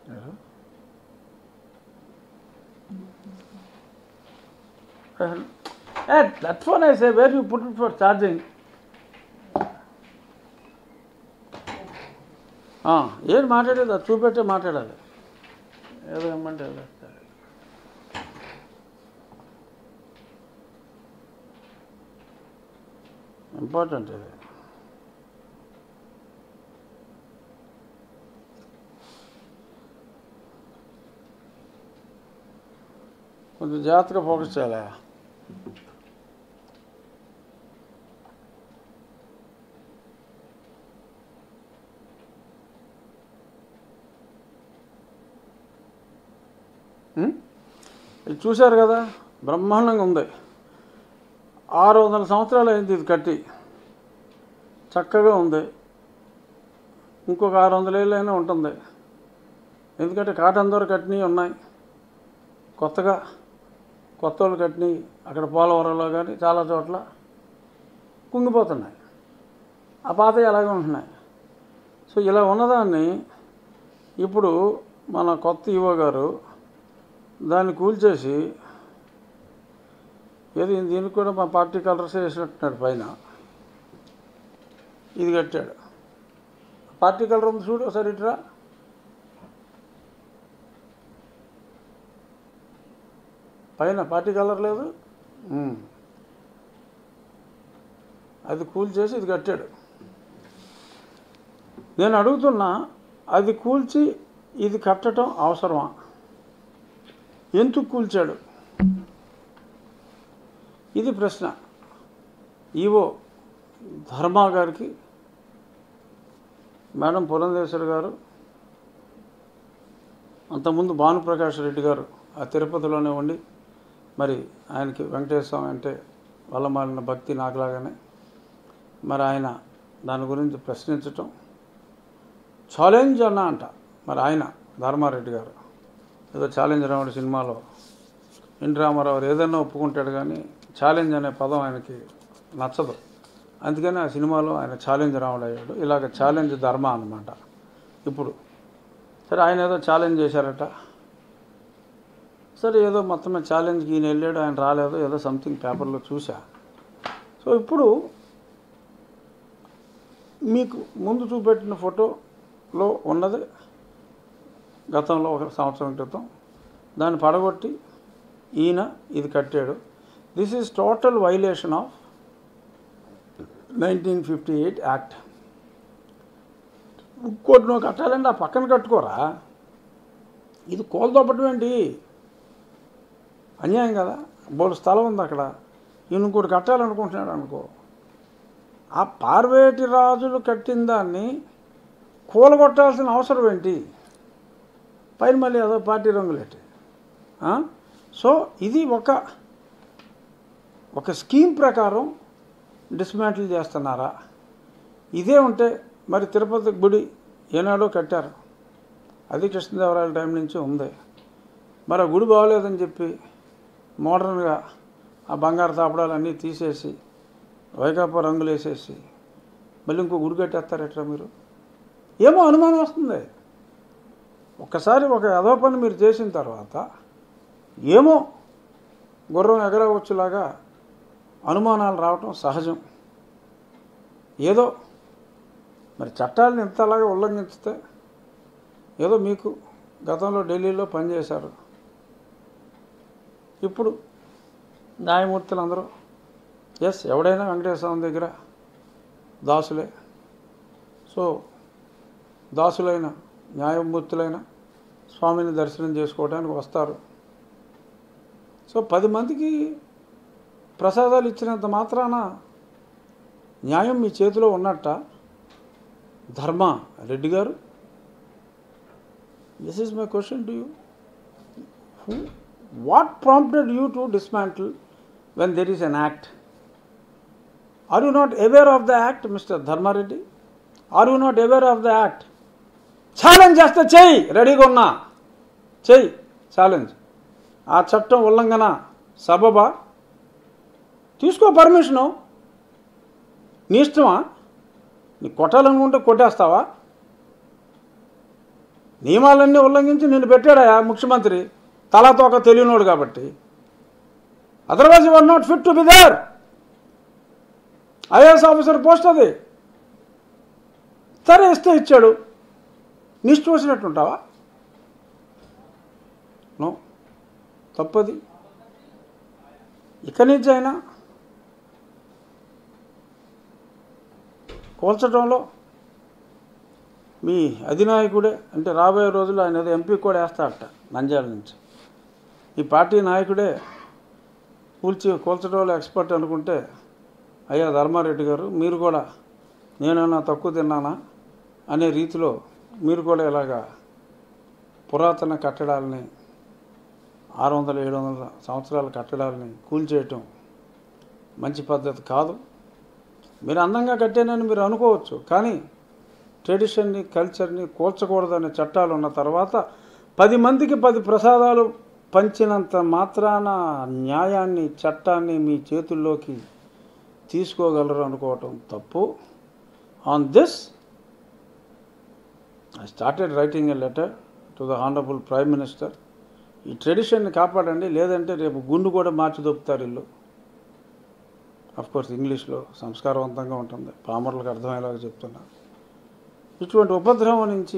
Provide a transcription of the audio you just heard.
Eh, that one I say, where you put it for charging? ఆ, ఏం మాట్లాడేది అది చూపెట్టే మాట్లాడాలి ఏదో ఏమంటే ఏదో చెప్తారు. ఇంపార్టెంట్ ఇది కొంచెం జాగ్రత్తగా ఫోకస్ చేయాలి ఉం? ఇది చూశారు కదా బ్రహ్మాండంగా ఉంది ఆరు వందల సంవత్సరాలు అయింది ఇది కట్టి చక్కగా ఉంది ఇంకొక ఆరు వందల ఏళ్ళు అయినా ఉంటుంది ఎందుకంటే కాటన్ దొర కట్టినవి ఉన్నాయి కొత్తగా కొత్త వాళ్ళు కట్టినవి అక్కడ పోలవరంలో కానీ చాలా చోట్ల కుంగిపోతున్నాయి ఆ పాతవి అలాగే ఉంటున్నాయి సో ఇలా ఉన్నదాన్ని ఇప్పుడు మన కొత్త ఈవో గారు దాన్ని కూల్చేసి ఏది దీనికి కూడా మా పార్టీ కలర్స్ వేసినట్టున్నాడు పైన ఇది కట్టాడు పార్టీ కలర్ ఉంది చూడు ఒకసారి ఇట్రా పైన పార్టీ కలర్ లేదు ఉమ్. అది కూల్చేసి ఇది కట్టాడు నేను అడుగుతున్నా అది కూల్చి ఇది కట్టడం అవసరమా ఎందుకు కూల్చాడు ఇది ప్రశ్న ఈవో ధర్మా గారికి మేడం పురంధేశ్వరి గారు అంతకుముందు భానుప్రకాష్ రెడ్డి గారు ఆ తిరుపతిలోనే ఉండి మరి ఆయనకి వెంకటేశ్వర స్వామి అంటే వల్ల మాలిన భక్తి నాకులాగానే మరి ఆయన దాని గురించి ప్రశ్నించటం ఛాలెంజ్ అన్న అంట మరి ఆయన ధర్మారెడ్డి గారు ఏదో ఛాలెంజ్ రాముడు సినిమాలో ఎన్టీ రామారావు గారు ఏదైనా ఒప్పుకుంటాడు కానీ ఛాలెంజ్ అనే పదం ఆయనకి నచ్చదు అందుకని ఆ సినిమాలో ఆయన ఛాలెంజ్ రాముడు అయ్యాడు ఇలాగ ఛాలెంజ్ ధర్మ అన్నమాట ఇప్పుడు సరే ఆయన ఏదో ఛాలెంజ్ చేశారట సరే ఏదో మొత్తం ఛాలెంజ్కి ఈయన వెళ్ళాడు ఆయన రాలేదు ఏదో సంథింగ్ పేపర్లో చూసా సో ఇప్పుడు మీకు ముందు చూపెట్టిన ఫోటోలో ఉన్నది గతంలో ఒక సంవత్సరం క్రితం దాన్ని పడగొట్టి ఈయన ఇది కట్టాడు this is total violation of nineteen fifty eight act ఇంకోటి నువ్వు కట్టాలంటే ఆ పక్కన కట్టుకోరా ఇది కోల్దొప్పటం ఏంటి అన్యాయం కదా బోడు స్థలం ఉంది అక్కడ ఈయన ఇంకోటి కట్టాలనుకుంటున్నాడు అనుకో ఆ పార్వేటి రాజులు కట్టిన దాన్ని కూలగొట్టాల్సిన అవసరం ఏంటి పైన మళ్ళీ అదో పార్టీ రంగులేటి ఆ? సో ఇది ఒక ఒక స్కీమ్ ప్రకారం డిస్మాంటిల్ చేస్తున్నారా ఇదే ఉంటే మరి తిరుపతి గుడి ఏనాడో కట్టారు అది కృష్ణదేవరాయల టైం నుంచి ఉంది మరి ఆ గుడి బాగోలేదని చెప్పి మోడర్న్గా ఆ బంగారు తాపడాలు అన్నీ తీసేసి వైకాపా రంగులు వేసేసి మళ్ళీ ఇంకో గుడి కట్టేస్తారట్రా మీరు ఏమో అనుమానం వస్తుంది ఒక్కసారి ఒక యదో పని మీరు చేసిన తర్వాత ఏమో గుర్రం ఎగరవచ్చులాగా అనుమానాలు రావటం సహజం ఏదో మరి చట్టాలను ఇంతలాగా ఉల్లంఘించితే ఏదో మీకు గతంలో ఢిల్లీలో పనిచేశారు ఇప్పుడు న్యాయమూర్తులు అందరూ ఎస్ ఎవడైనా వెంకటేశ్వర స్వామి దగ్గర దాసులే సో దాసులైన న్యాయమూర్తులైన స్వామిని దర్శనం చేసుకోవడానికి వస్తారు సో పది మందికి ప్రసాదాలు ఇచ్చినంత మాత్రాన న్యాయం మీ చేతిలో ఉన్నట్ట Dharma Reddy garu this is my question to you what prompted you to dismantle when there is an act are you not aware of the act mister Dharmareddy are you not aware of the act challenge చేస్తే చెయ్యి రెడీగా ఉన్నా చెయ్యి challenge ఆ చట్టం ఉల్లంఘన సబబా తీసుకో permission నీ ఇష్టమా నీ కొట్టాలనుకుంటే కొట్టేస్తావా నియమాలన్నీ ఉల్లంఘించి నిన్ను పెట్టాడా ముఖ్యమంత్రి తలా తోక తెలియనోడు కాబట్టి otherwise your not fit to be there IAS officer post అది సరే ఇస్తే ఇచ్చాడు నిష్ట చూసినట్టుంటావా నో తప్పది ఇక్కడి నుంచి అయినా కోల్చడంలో మీ అధినాయకుడే అంటే రాబోయే రోజుల్లో ఆయన ఏదో ఎంపీ కూడా వేస్తాడట నంద్యాల నుంచి ఈ పార్టీ నాయకుడే కూల్చి కూల్చడంలో ఎక్స్పర్ట్ అనుకుంటే అయ్యా ధర్మారెడ్డి గారు మీరు కూడా నేనైనా తక్కువ తిన్నానా అనే రీతిలో మీరు కూడా ఇలాగా పురాతన కట్టడాలని ఆరు వందల ఏడు వందల సంవత్సరాల కట్టడాలని కూల్చేయటం మంచి పద్ధతి కాదు మీరు అందంగా కట్టానని మీరు అనుకోవచ్చు కానీ ట్రెడిషన్ని కల్చర్ని కూల్చకూడదనే చట్టాలు ఉన్న తర్వాత పది మందికి పది ప్రసాదాలు పంచినంత మాత్రాన న్యాయాన్ని చట్టాన్ని మీ చేతుల్లోకి తీసుకోగలరు అనుకోవటం తప్పు on this I started writing a letter to the honourable prime minister ఈ ట్రెడిషన్ని కాపాడండి లేదంటే రేపు గుండు కూడా మార్చి దొప్పుతారు ఇల్లు అఫ్ కోర్స్ ఇంగ్లీష్లో సంస్కారవంతంగా ఉంటుంది పామర్లకు అర్థమయ్యేలాగా చెప్తున్నా ఇటువంటి ఉపద్రవం నుంచి